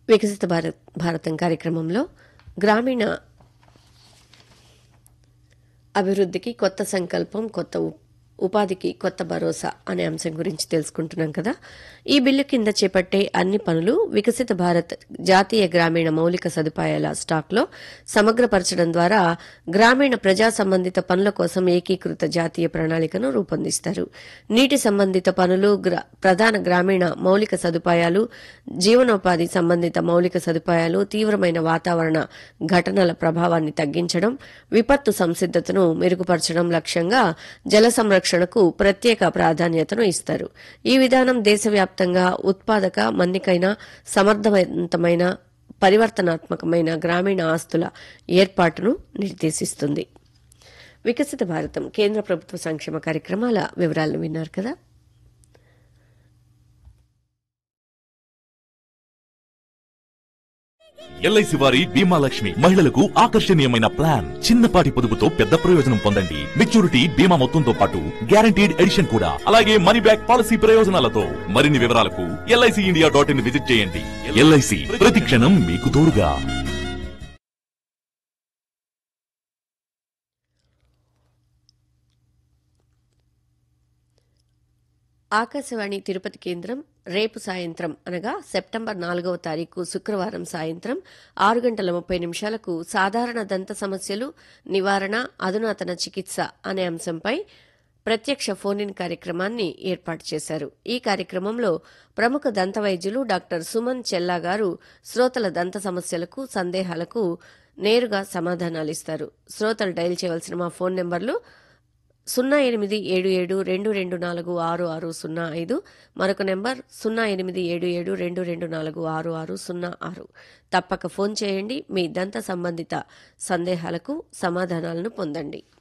వికసిత భారత్ భారతం కార్యక్రమంలో గ్రామీణ అభివృద్ధికి కొత్త సంకల్పం కొత్త ఉ- ఉపాధికి కొత్త భరోసా అనే అంశం గురించి తెలుసుకుంటున్నాం కదా ఈ బిల్లు కింద చేపట్టే అన్ని పనులు వికసిత భారత్ జాతీయ గ్రామీణ మౌలిక సదుపాయాల స్టాక్లో సమగ్రపరచడం ద్వారా గ్రామీణ ప్రజా సంబంధిత పనుల కోసం ఏకీకృత జాతీయ ప్రణాళికను రూపొందిస్తారు నీటి సంబంధిత పనులు గ్ర- ప్రధాన గ్రామీణ మౌలిక సదుపాయాలు జీవనోపాధి సంబంధిత మౌలిక సదుపాయాలు తీవ్రమైన వాతావరణ ఘటనల ప్రభావాన్ని తగ్గించడం విపత్తు సంసిద్ధతను మెరుగుపరచడం లక్ష్యంగా జల సంరక్షణకు ప్రత్యేక ప్రాధాన్యతను ఇస్తారు ఈ విధానం దేశవ్యాప్తంగా ఉత్పాదక మన్నికైన సమర్థవంతమైన పరివర్తనాత్మకమైన గ్రామీణ ఆస్తుల ఏర్పాటును నిర్దేశిస్తుంది వికసిత భారతం కేంద్ర ప్రభుత్వ సంక్షేమ కార్యక్రమాల వివరాలను విన్నారు కదా ఎల్ఐసి వారి బీమా లక్ష్మి మహిళలకు ఆకర్షణీయమైన ప్లాన్ చిన్నపాటి పొదుపుతో పెద్ద ప్రయోజనం పొందండి మెచ్యూరిటీ బీమా మొత్తంతో పాటు గ్యారంటీడ్ ఎడిషన్ కూడా అలాగే మనీ బ్యాక్ పాలసీ ప్రయోజనాలతో మరిన్ని వివరాలకు LIC India dot in visit చేయండి ఎల్ఐసి ప్రతి క్షణం మీకు తోడుగా ఆకాశవాణి తిరుపతి కేంద్రం రేపు సాయంత్రం అనగా సెప్టెంబర్ నాలుగవ తారీఖు శుక్రవారం సాయంత్రం ఆరు గంటల ముప్పై నిమిషాలకు సాధారణ దంత సమస్యలు నివారణ అధునాతన చికిత్స అనే అంశంపై ప్రత్యక్ష ఫోన్ ఇన్ కార్యక్రమాన్ని ఏర్పాటు చేశారు ఈ కార్యక్రమంలో ప్రముఖ దంత వైద్యులు డాక్టర్ సుమన్ చెల్లా గారు శ్రోతల దంత సమస్యలకు సందేహాలకు నేరుగా సమాధానాలిస్తారు శ్రోతలు డయల్ చేయవలసిన మా ఫోన్ నెంబర్లు సున్నా ఎనిమిది ఏడు ఏడు రెండు రెండు నాలుగు ఆరు ఆరు సున్నా ఐదు మరొక నెంబర్ సున్నా ఎనిమిది ఏడు ఏడు రెండు రెండు నాలుగు ఆరు ఆరు సున్నా ఆరు తప్పక ఫోన్ చేయండి మీ దంత సంబంధిత సందేహాలకు సమాధానాలను పొందండి